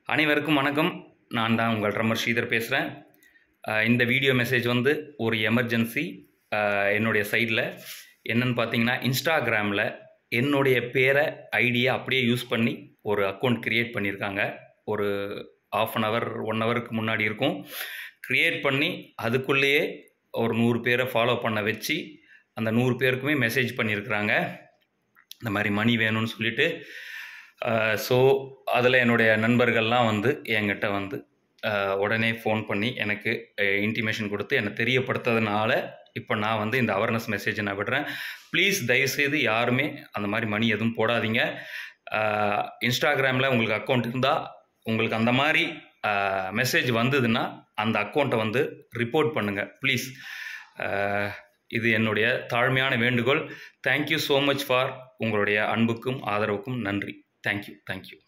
அனைவருக்கும் வணக்கம் நான் தான் உங்கள் ட்ரம்மர் ஸ்ரீதர் பேசுகிறேன் இந்த வீடியோ மெசேஜ் வந்து ஒரு எமர்ஜென்சி என்னுடைய சைடில் என்னன்னு பார்த்தீங்கன்னா இன்ஸ்டாகிராமில் என்னுடைய பேரை ஐடியா அப்படியே யூஸ் பண்ணி ஒரு அக்கௌண்ட் க்ரியேட் பண்ணியிருக்காங்க ஒரு ஆஃப் அன் ஹவர் ஒன் ஹவருக்கு முன்னாடி இருக்கும் க்ரியேட் பண்ணி அதுக்குள்ளேயே ஒரு நூறு பேரை ஃபாலோ பண்ண வச்சு அந்த நூறு பேருக்குமே மெசேஜ் பண்ணியிருக்கிறாங்க இந்த மாதிரி மணி வேணும்னு சொல்லிட்டு ஸோ அதில் என்னுடைய நண்பர்கள்லாம் வந்து என்கிட்ட வந்து அஹ், உடனே ஃபோன் பண்ணி எனக்கு இன்டிமேஷன் கொடுத்து என்னை தெரியப்படுத்ததுனால இப்போ நான் வந்து இந்த அவேர்னஸ் மெசேஜை நான் விடுறேன் ப்ளீஸ் தயவுசெய்து யாருமே அந்த மாதிரி மணி எதுவும் போடாதீங்க இன்ஸ்டாகிராமில் உங்களுக்கு அக்கௌண்ட் இருந்தால் உங்களுக்கு அந்த மாதிரி மெசேஜ் வந்ததுன்னா அந்த அக்கௌண்ட்டை வந்து ரிப்போர்ட் பண்ணுங்கள் ப்ளீஸ் இது என்னுடைய தாழ்மையான வேண்டுகோள் தேங்க்யூ ஸோ மச் ஃபார் உங்களுடைய அன்புக்கும் ஆதரவுக்கும் நன்றி தேங்க்யூ தேங்க்யூ